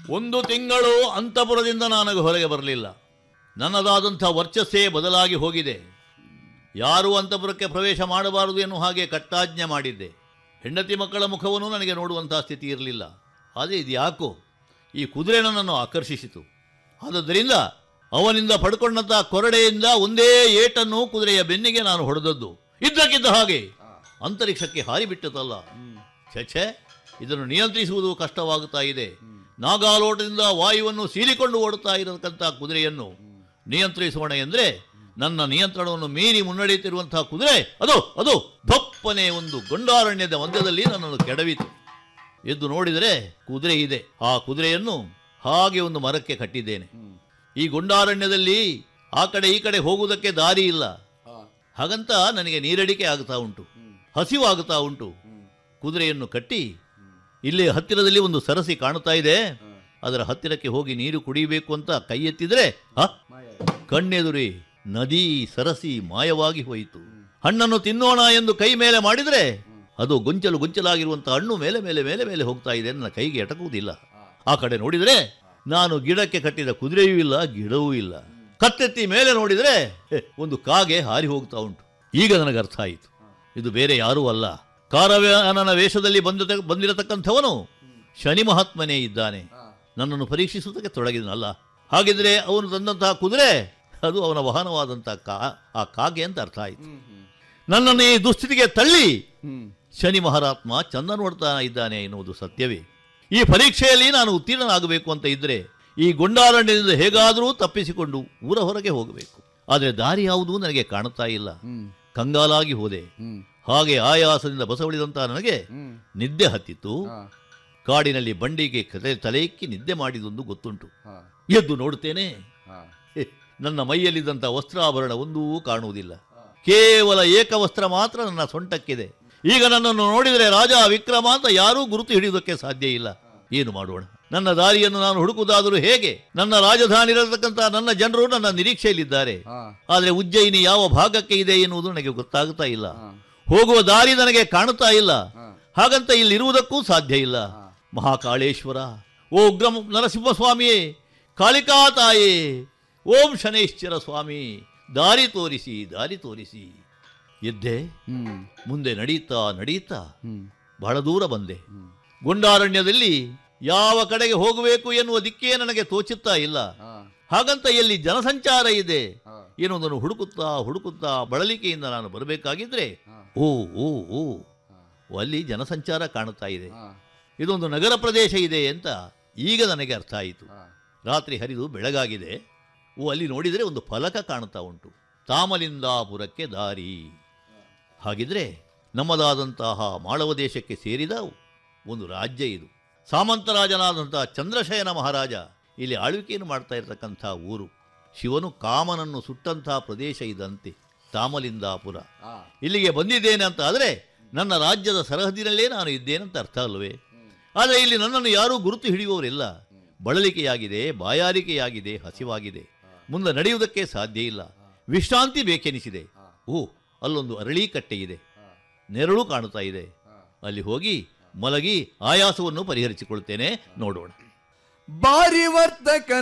ಒಂದು ತಿಂಗಳು ಅಂತಪುರದಿಂದ ನನಗೆ ಹೊರಗೆ ಬರಲಿಲ್ಲ ನನ್ನದಾದಂಥ ವರ್ಚಸ್ಸೇ ಬದಲಾಗಿ ಹೋಗಿದೆ ಯಾರೂ ಅಂತಪುರಕ್ಕೆ ಪ್ರವೇಶ ಮಾಡಬಾರದು ಎನ್ನುವ ಹಾಗೆ ಕಟ್ಟಾಜ್ಞೆ ಮಾಡಿದ್ದೆ ಹೆಂಡತಿ ಮಕ್ಕಳ ಮುಖವನ್ನು ನನಗೆ ನೋಡುವಂಥ ಸ್ಥಿತಿ ಇರಲಿಲ್ಲ ಆದರೆ ಇದು ಯಾಕೋ ಈ ಕುದುರೆ ನನ್ನನ್ನು ಆಕರ್ಷಿಸಿತು ಆದದ್ದರಿಂದ ಅವನಿಂದ ಪಡ್ಕೊಂಡಂಥ ಕೊರಡೆಯಿಂದ ಒಂದೇ ಏಟನ್ನು ಕುದುರೆಯ ಬೆನ್ನಿಗೆ ನಾನು ಹೊಡೆದದ್ದು ಇದ್ದಕ್ಕಿದ್ದ ಹಾಗೆ ಅಂತರಿಕ್ಷಕ್ಕೆ ಹಾರಿಬಿಟ್ಟತಲ್ಲ ಛೆ ಇದನ್ನು ನಿಯಂತ್ರಿಸುವುದು ಕಷ್ಟವಾಗುತ್ತಾ ಇದೆ ನಾಗಾಲೋಟದಿಂದ ವಾಯುವನ್ನು ಸೀರಿಕೊಂಡು ಓಡುತ್ತಾ ಇರತಕ್ಕಂಥ ಕುದುರೆಯನ್ನು ನಿಯಂತ್ರಿಸೋಣ ಎಂದರೆ ನನ್ನ ನಿಯಂತ್ರಣವನ್ನು ಮೀರಿ ಮುನ್ನಡೆಯುತ್ತಿರುವಂತಹ ಕುದುರೆ ಅದು ಅದು ದಪ್ಪನೆ ಒಂದು ಗೊಂಡಾರಣ್ಯದ ಮಧ್ಯದಲ್ಲಿ ನನ್ನನ್ನು ಕೆಡವಿತು ಎದ್ದು ನೋಡಿದರೆ ಕುದುರೆ ಇದೆ ಆ ಕುದುರೆಯನ್ನು ಹಾಗೆ ಒಂದು ಮರಕ್ಕೆ ಕಟ್ಟಿದ್ದೇನೆ ಈ ಗೊಂಡಾರಣ್ಯದಲ್ಲಿ ಆ ಕಡೆ ಈ ಕಡೆ ಹೋಗುವುದಕ್ಕೆ ದಾರಿ ಇಲ್ಲ ಹಾಗಂತ ನನಗೆ ನೀರಡಿಕೆ ಆಗ್ತಾ ಉಂಟು ಹಸಿವಾಗುತ್ತಾ ಉಂಟು ಕುದುರೆಯನ್ನು ಕಟ್ಟಿ ಇಲ್ಲಿ ಹತ್ತಿರದಲ್ಲಿ ಒಂದು ಸರಸಿ ಕಾಣುತ್ತಾ ಇದೆ ಅದರ ಹತ್ತಿರಕ್ಕೆ ಹೋಗಿ ನೀರು ಕುಡಿಯಬೇಕು ಅಂತ ಕೈ ಎತ್ತಿದ್ರೆ ಆ ಕಣ್ಣೆದುರಿ ನದಿ ಸರಸಿ ಮಾಯವಾಗಿ ಹೋಯಿತು ಹಣ್ಣನ್ನು ತಿನ್ನೋಣ ಎಂದು ಕೈ ಮೇಲೆ ಮಾಡಿದರೆ ಅದು ಗೊಂಚಲು ಗೊಂಚಲಾಗಿರುವಂತಹ ಹಣ್ಣು ಮೇಲೆ ಮೇಲೆ ಮೇಲೆ ಮೇಲೆ ಹೋಗ್ತಾ ಇದೆ ನನ್ನ ಕೈಗೆ ಎಟಕುವುದಿಲ್ಲ ಆ ಕಡೆ ನೋಡಿದರೆ ನಾನು ಗಿಡಕ್ಕೆ ಕಟ್ಟಿದ ಕುದುರೆಯೂ ಇಲ್ಲ ಗಿಡವೂ ಇಲ್ಲ ಕತ್ತೆತ್ತಿ ಮೇಲೆ ನೋಡಿದರೆ ಹೆ, ಒಂದು ಕಾಗೆ ಹಾರಿ ಹೋಗ್ತಾ ಉಂಟು ಈಗ ನನಗೆ ಅರ್ಥ ಆಯಿತು ಇದು ಬೇರೆ ಯಾರೂ ಅಲ್ಲ ಕಾರವ್ಯಾನನ ವೇಷದಲ್ಲಿ ಬಂದ ಬಂದಿರತಕ್ಕಂಥವನು ಶನಿ ಮಹಾತ್ಮನೇ ಇದ್ದಾನೆ ನನ್ನನ್ನು ಪರೀಕ್ಷಿಸುವುದಕ್ಕೆ ತೊಡಗಿದನಲ್ಲ ಹಾಗಿದ್ರೆ ಅವನು ತಂದಂತಹ ಕುದುರೆ ಅದು ಅವನ ವಾಹನವಾದಂತಹ ಕಾ ಆ ಕಾಗೆ ಅಂತ ಅರ್ಥ ಆಯಿತು ನನ್ನನ್ನು ಈ ದುಸ್ಥಿತಿಗೆ ತಳ್ಳಿ ಶನಿ ಮಹಾರಾತ್ಮ ಚಂದ ನೋಡ್ತಾ ಇದ್ದಾನೆ ಎನ್ನುವುದು ಸತ್ಯವೇ ಈ ಪರೀಕ್ಷೆಯಲ್ಲಿ ನಾನು ಉತ್ತೀರ್ಣನಾಗಬೇಕು ಅಂತ ಇದ್ದರೆ ಈ ಗೊಂಡಾರಣ್ಯದಿಂದ ಹೇಗಾದರೂ ತಪ್ಪಿಸಿಕೊಂಡು ಊರ ಹೊರಗೆ ಹೋಗಬೇಕು ಆದರೆ ದಾರಿ ಯಾವುದು ನನಗೆ ಕಾಣುತ್ತಾ ಇಲ್ಲ ಕಂಗಾಲಾಗಿ ಹೋದೆ ಹಾಗೆ ಆಯಾಸದಿಂದ ಬಸವಳಿದಂತಹ ನನಗೆ ನಿದ್ದೆ ಹತ್ತಿತ್ತು ಕಾಡಿನಲ್ಲಿ ಬಂಡಿಗೆ ಕತೆ- ತಲೆ ಇಕ್ಕಿ ನಿದ್ದೆ ಮಾಡಿದೊಂದು ಗೊತ್ತುಂಟು ಎದ್ದು ನೋಡುತ್ತೇನೆ ಹೆ, ನನ್ನ ಮೈಯಲ್ಲಿದ್ದಂಥ ವಸ್ತ್ರಾಭರಣ ಒಂದೂ ಕಾಣುವುದಿಲ್ಲ ಕೇವಲ ಏಕವಸ್ತ್ರ ಮಾತ್ರ ನನ್ನ ಸೊಂಟಕ್ಕಿದೆ ಈಗ ನನ್ನನ್ನು ನೋಡಿದರೆ ರಾಜ ವಿಕ್ರಮ ಅಂತ ಯಾರೂ ಗುರುತು ಹಿಡಿಯುವುದಕ್ಕೆ ಸಾಧ್ಯ ಇಲ್ಲ ಏನು ಮಾಡೋಣ ನನ್ನ ದಾರಿಯನ್ನು ನಾನು ಹುಡುಕುವುದಾದರೂ ಹೇಗೆ ನನ್ನ ರಾಜಧಾನಿ ಇರತಕ್ಕಂಥ ನನ್ನ ಜನರು ನನ್ನ ನಿರೀಕ್ಷೆಯಲ್ಲಿದ್ದಾರೆ ಆದರೆ ಉಜ್ಜಯಿನಿ ಯಾವ ಭಾಗಕ್ಕೆ ಇದೆ ಎನ್ನುವುದು ನನಗೆ ಗೊತ್ತಾಗುತ್ತಾ ಇಲ್ಲ ಹೋಗುವ ದಾರಿ ನನಗೆ ಕಾಣುತ್ತಾ ಇಲ್ಲ ಹಾಗಂತ ಇಲ್ಲಿರುವುದಕ್ಕೂ ಸಾಧ್ಯ ಇಲ್ಲ ಮಹಾಕಾಳೇಶ್ವರ ಓ ಉಗ್ರ ನರಸಿಂಹಸ್ವಾಮಿಯೇ ಕಾಳಿಕಾ ತಾಯೇ ಓಂ ಶನೇಶ್ವರ ಸ್ವಾಮಿ ದಾರಿ ತೋರಿಸಿ ದಾರಿ ತೋರಿಸಿ ಎದ್ದೆ ಮುಂದೆ ನಡೀತಾ ನಡೀತಾ ಬಹಳ ದೂರ ಬಂದೆ ಗುಂಡಾರಣ್ಯದಲ್ಲಿ ಯಾವ ಕಡೆಗೆ ಹೋಗಬೇಕು ಎನ್ನುವ ದಿಕ್ಕೇ ನನಗೆ ತೋಚುತ್ತಾ ಇಲ್ಲ ಹಾಗಂತ ಎಲ್ಲಿ ಜನಸಂಚಾರ ಇದೆ ಏನೊಂದನ್ನು ಹುಡುಕುತ್ತಾ ಹುಡುಕುತ್ತಾ ಬಳಲಿಕೆಯಿಂದ ನಾನು ಬರಬೇಕಾಗಿದ್ರೆ ಓ ಓ ಓ ಅಲ್ಲಿ ಜನಸಂಚಾರ ಕಾಣುತ್ತಾ ಇದೆ ಇದೊಂದು ನಗರ ಪ್ರದೇಶ ಇದೆ ಅಂತ ಈಗ ನನಗೆ ಅರ್ಥ ಆಯಿತು ರಾತ್ರಿ ಹರಿದು ಬೆಳಗಾಗಿದೆ ಓ ಅಲ್ಲಿ ನೋಡಿದರೆ ಒಂದು ಫಲಕ ಕಾಣುತ್ತಾ ಉಂಟು ತಾಮಲಿಂದಾಪುರಕ್ಕೆ ದಾರಿ ಹಾಗಿದ್ರೆ ನಮ್ಮದಾದಂತಹ ಮಾಳವ ದೇಶಕ್ಕೆ ಸೇರಿದ ಒಂದು ರಾಜ್ಯ ಇದು ಸಾಮಂತರಾಜನಾದಂತಹ ಚಂದ್ರಶಯನ ಮಹಾರಾಜ ಇಲ್ಲಿ ಆಳ್ವಿಕೆಯನ್ನು ಮಾಡ್ತಾ ಇರತಕ್ಕಂಥ ಊರು ಶಿವನು ಕಾಮನನ್ನು ಸುಟ್ಟಂತಹ ಪ್ರದೇಶ ಇದಂತೆ ತಾಮಲಿಂದಾಪುರ ಇಲ್ಲಿಗೆ ಬಂದಿದ್ದೇನೆ ಅಂತ ಆದರೆ ನನ್ನ ರಾಜ್ಯದ ಸರಹದಿನಲ್ಲೇ ನಾನು ಇದ್ದೇನಂತ ಅರ್ಥ ಅಲ್ವೇ ಆದರೆ ಇಲ್ಲಿ ನನ್ನನ್ನು ಯಾರೂ ಗುರುತು ಹಿಡಿಯುವವರಿಲ್ಲ ಬಳಲಿಕೆಯಾಗಿದೆ ಬಾಯಾರಿಕೆಯಾಗಿದೆ ಹಸಿವಾಗಿದೆ ಮುಂದೆ ನಡೆಯುವುದಕ್ಕೆ ಸಾಧ್ಯ ಇಲ್ಲ ವಿಶ್ರಾಂತಿ ಬೇಕೆನಿಸಿದೆ ಓ ಅಲ್ಲೊಂದು ಅರಳಿ ಕಟ್ಟೆ ಇದೆ ನೆರಳು ಕಾಣುತ್ತಾ ಇದೆ ಅಲ್ಲಿ ಹೋಗಿ ಮಲಗಿ ಆಯಾಸವನ್ನು ಪರಿಹರಿಸಿಕೊಳ್ತೇನೆ ನೋಡೋಣ ಬಾರಿ ವರ್ತಕನ